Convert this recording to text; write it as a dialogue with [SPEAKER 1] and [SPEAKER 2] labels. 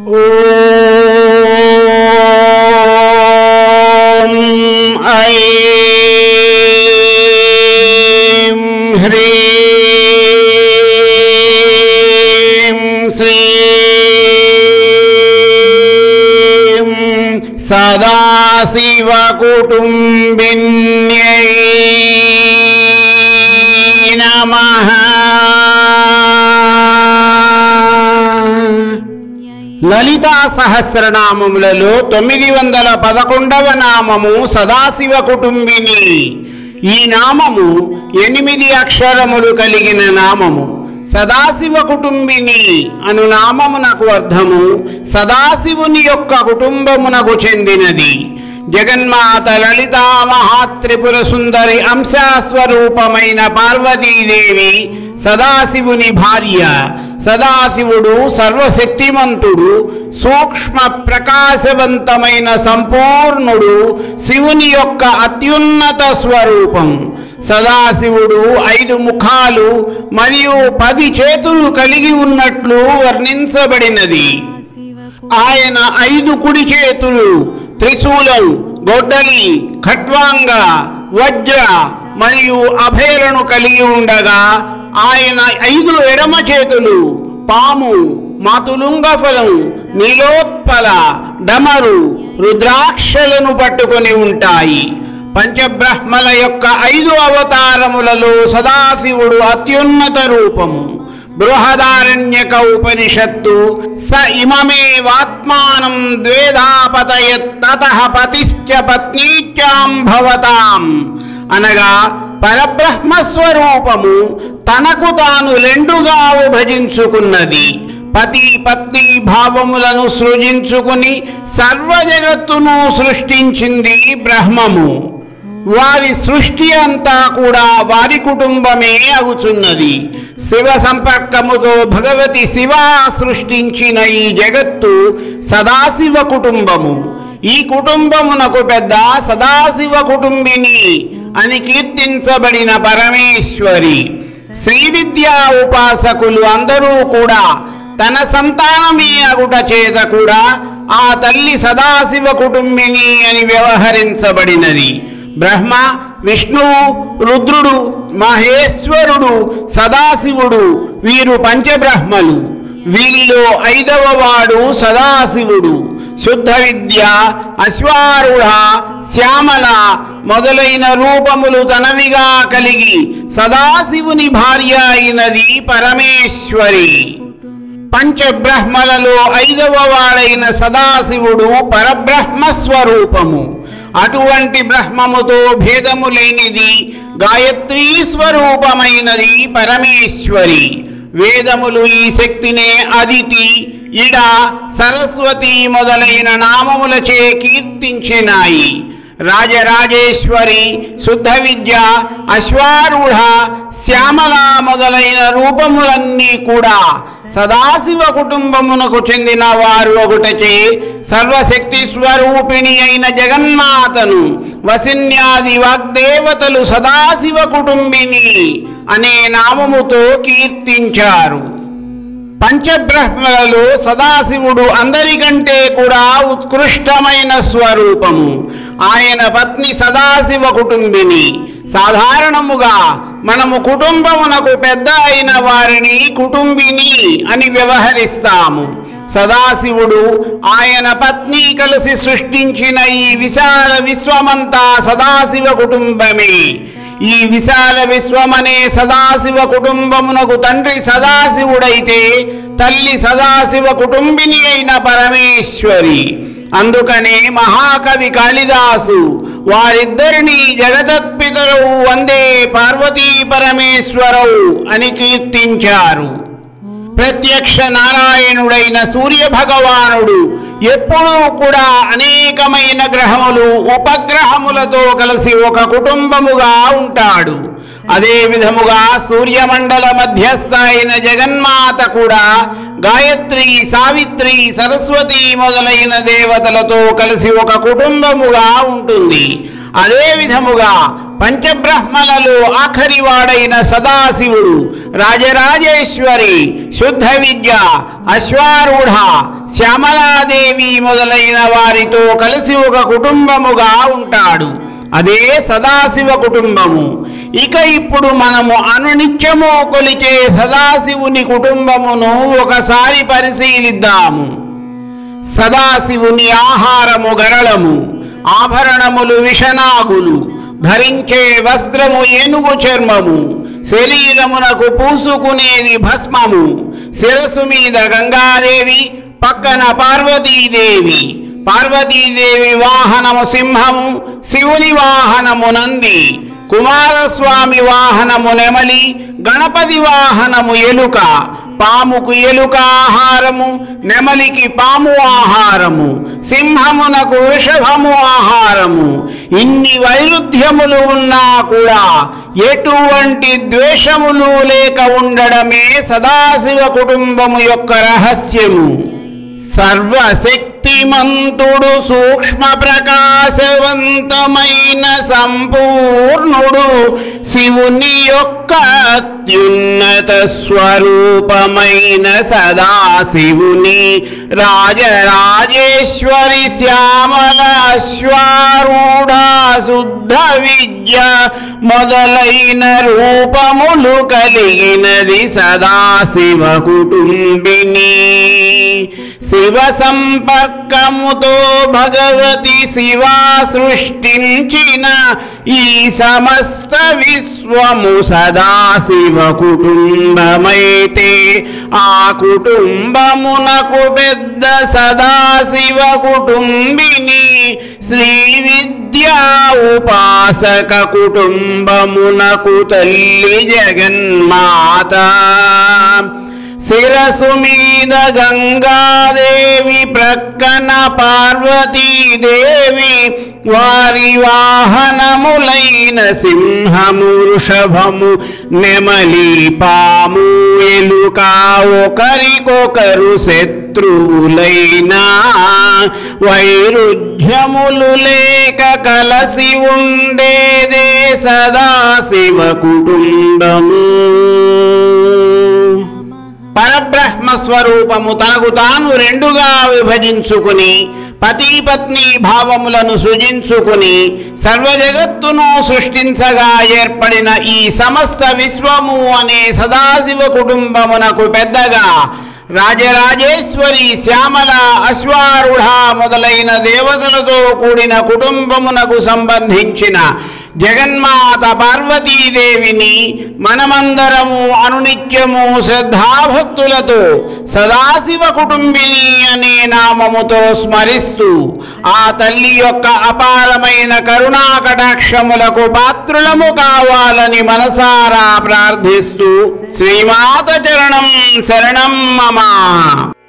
[SPEAKER 1] ఓం ఐం హ్రీం శ్రీం సదాశివ కుటుంబిన్యై నమః లలితా సహస్రనామములలో తొమ్మిది వందల పదకొండవ నామము సదాశివ కుటుంబిని ఈ నామము ఎనిమిది అక్షరములు కలిగిన నామము సదాశివ కుటుంబిని అను నామమునకు అర్థము సదాశివుని యొక్క కుటుంబమునకు చెందినది జగన్మాత లలితా మహాత్రిపుర సుందరి అంశాస్వరూపమైన పార్వతీదేవి సదాశివుని భార్య సదాశివుడు సర్వశక్తిమంతుడు సూక్ష్మ ప్రకాశవంతమైన సంపూర్ణుడు శివుని యొక్క అత్యున్నత స్వరూపం సదాశివుడు ఐదు ముఖాలు మరియు పది చేతులు కలిగి ఉన్నట్లు వర్ణించబడినది ఆయన ఐదు కుడి చేతులు త్రిశూలం గొడ్డలి ఖట్వాంగ వజ్ర మరియు అభయలను కలిగి ఉండగా ఆయన ఐదు ఎడమ చేతులు పాము మాతులుంగ ఫలం నీలోత్పల డమరు రుద్రాక్షలను పట్టుకొని ఉంటాయి పంచబ్రహ్మల యొక్క ఐదు అవతారములలో సదాశివుడు అత్యున్నత రూపము బృహదారణ్యక ఉపనిషత్తు స ఇమమేవాత్మానం ద్వేధాపతయత్తత పతిశ్చ పత్నీచ్యాం భవతాం అనగా పరబ్రహ్మ స్వరూపము తనకు తాను రెండుగా విభజించుకున్నది పతి పత్ని భావములను సృజించుకుని సర్వ జగత్తును సృష్టించింది బ్రహ్మము వారి సృష్టి అంతా కూడా వారి కుటుంబమే అగుచున్నది శివ సంపర్కముతో భగవతి శివ సృష్టించిన ఈ జగత్తు సదాశివ కుటుంబము ఈ కుటుంబమునకు పెద్ద సదాశివ కుటుంబిని అని కీర్తించబడిన పరమేశ్వరి శ్రీ విద్యా ఉపాసకులు అందరూ కూడా తన సంతానమే అగుట చేత కూడా ఆ తల్లి సదాశివ కుటుంబిని అని వ్యవహరించబడినది బ్రహ్మ విష్ణువు రుద్రుడు మహేశ్వరుడు సదాశివుడు వీరు పంచబ్రహ్మలు వీరిలో ఐదవ వాడు సదాశివుడు శుద్ధ విద్య అశ్వారూఢ శ్యామల మొదలైన రూపములు తనవిగా కలిగి సదాశివుని భార్య అయినది పరమేశ్వరి పంచబ్రహ్మలలో ఐదవ వాడైన సదాశివుడు పరబ్రహ్మ స్వరూపము అటువంటి బ్రహ్మముతో భేదము లేనిది గాయత్రీ స్వరూపమైనది పరమేశ్వరి వేదములు ఈ శక్తినే అదితి ఇడ సరస్వతి మొదలైన నామములచే కీర్తించినాయి రాజరాజేశ్వరి శుద్ధ విద్య అశ్వారూఢ శ్యామల మొదలైన రూపములన్నీ కూడా సదాశివ కుటుంబమునకు చెందిన వారు ఒకటచే సర్వశక్తి స్వరూపిణి అయిన జగన్మాతను వసిన్యాది వాగ్దేవతలు సదాశివ కుటుంబిని అనే నామముతో కీర్తించారు పంచబ్రహ్మలలో సదాశివుడు అందరికంటే కూడా ఉత్కృష్టమైన స్వరూపము ఆయన పత్ని సదాశివ కుటుంబిని సాధారణముగా మనము కుటుంబమునకు పెద్ద అయిన వారిని కుటుంబిని అని వ్యవహరిస్తాము సదాశివుడు ఆయన పత్ని కలిసి సృష్టించిన ఈ విశాల విశ్వమంతా సదాశివ కుటుంబమే ఈ విశాల విశ్వమనే సదాశివ కుటుంబమునకు తండ్రి సదాశివుడైతే తల్లి సదాశివ కుటుంబిని అయిన పరమేశ్వరి అందుకనే మహాకవి కాళిదాసు వారిద్దరిని జగదత్పితరవు వందే పార్వతీ పరమేశ్వరవు అని కీర్తించారు ప్రత్యక్ష నారాయణుడైన సూర్య భగవానుడు ఎప్పుడూ కూడా అనేకమైన గ్రహములు ఉపగ్రహములతో కలిసి ఒక కుటుంబముగా ఉంటాడు అదే విధముగా సూర్యమండల మధ్యస్థ అయిన జగన్మాత కూడా గాయత్రి సావిత్రి సరస్వతి మొదలైన దేవతలతో కలిసి ఒక కుటుంబముగా ఉంటుంది అదే విధముగా పంచబ్రహ్మలలో ఆఖరి వాడైన సదాశివుడు రాజరాజేశ్వరి శుద్ధ విద్య అశ్వారూఢ శ్యామలాదేవి మొదలైన వారితో కలిసి ఒక కుటుంబముగా ఉంటాడు అదే సదాశివ కుటుంబము ఇక ఇప్పుడు మనము అనునిత్యము కొలిచే సదాశివుని కుటుంబమును ఒకసారి పరిశీలిద్దాము సదాశివుని ఆహారము గరళము ఆభరణములు విషనాగులు ధరించే వస్త్రము ఏనుగు చర్మము శరీరమునకు పూసుకునేది భస్మము శిరస్సు మీద గంగాదేవి పక్కన పార్వతీదేవి పార్వతీదేవి వాహనము సింహము శివుని వాహనము నంది కుమారస్వామి వాహనము నెమలి గణపతి వాహనము ఎలుక పాముకు ఎలుక ఆహారము నెమలికి పాము ఆహారము సింహమునకు వృషభము ఆహారము ఇన్ని వైరుధ్యములు ఉన్నా కూడా ఎటువంటి ద్వేషములు లేక ఉండడమే సదాశివ కుటుంబము యొక్క రహస్యము సర్వశక్తిమంతుడు సూక్ష్మ ప్రకాశవంతమైన సంపూర్ణుడు శివుని యొక్క అత్యున్నత స్వరూపమైన సదాశివుని రాజరాజేశ్వరి శ్యామల అశ్వారూఢ శుద్ధ విద్య మొదలైన రూపములు కలిగినది సదాశివ కుటుంబిని శివ సంపర్కముతో భగవతి శివ సృష్టించిన ఈ సమస్త విశ్వము సదాశివ కుటుంబమైతే ఆ కుటుంబమునకు పెద్ద సదాశివ కుటుంబిని శ్రీ విద్యా ఉపాసక కుటుంబమునకు తల్లి జగన్మాత శిరసు మీద గంగాదేవి ప్రక్కన పార్వతీదేవి వారి వాహనములైన సింహము వృషభము నెమలి పాము ఎలుక ఒకరికొకరు శత్రువులైనా వైరుధ్యములు లేక కలసి ఉండేదే సదాశివ కుటుంబము పరబ్రహ్మ స్వరూపము తనకు తాను రెండుగా విభజించుకుని పతి పత్ని భావములను సృజించుకుని సర్వజగత్తును సృష్టించగా ఏర్పడిన ఈ సమస్త విశ్వము అనే సదాశివ కుటుంబమునకు పెద్దగా రాజరాజేశ్వరి శ్యామల అశ్వారుఢ మొదలైన దేవతలతో కూడిన కుటుంబమునకు సంబంధించిన జగన్మాత పార్వతీదేవిని మనమందరము అనునిత్యము శ్రద్ధాభక్తులతో సదాశివ కుటుంబిని అనే నామముతో స్మరిస్తూ ఆ తల్లి యొక్క అపారమైన కరుణా కటాక్షములకు పాత్రులము కావాలని మనసారా ప్రార్థిస్తూ శ్రీమాత చరణం శరణం మమ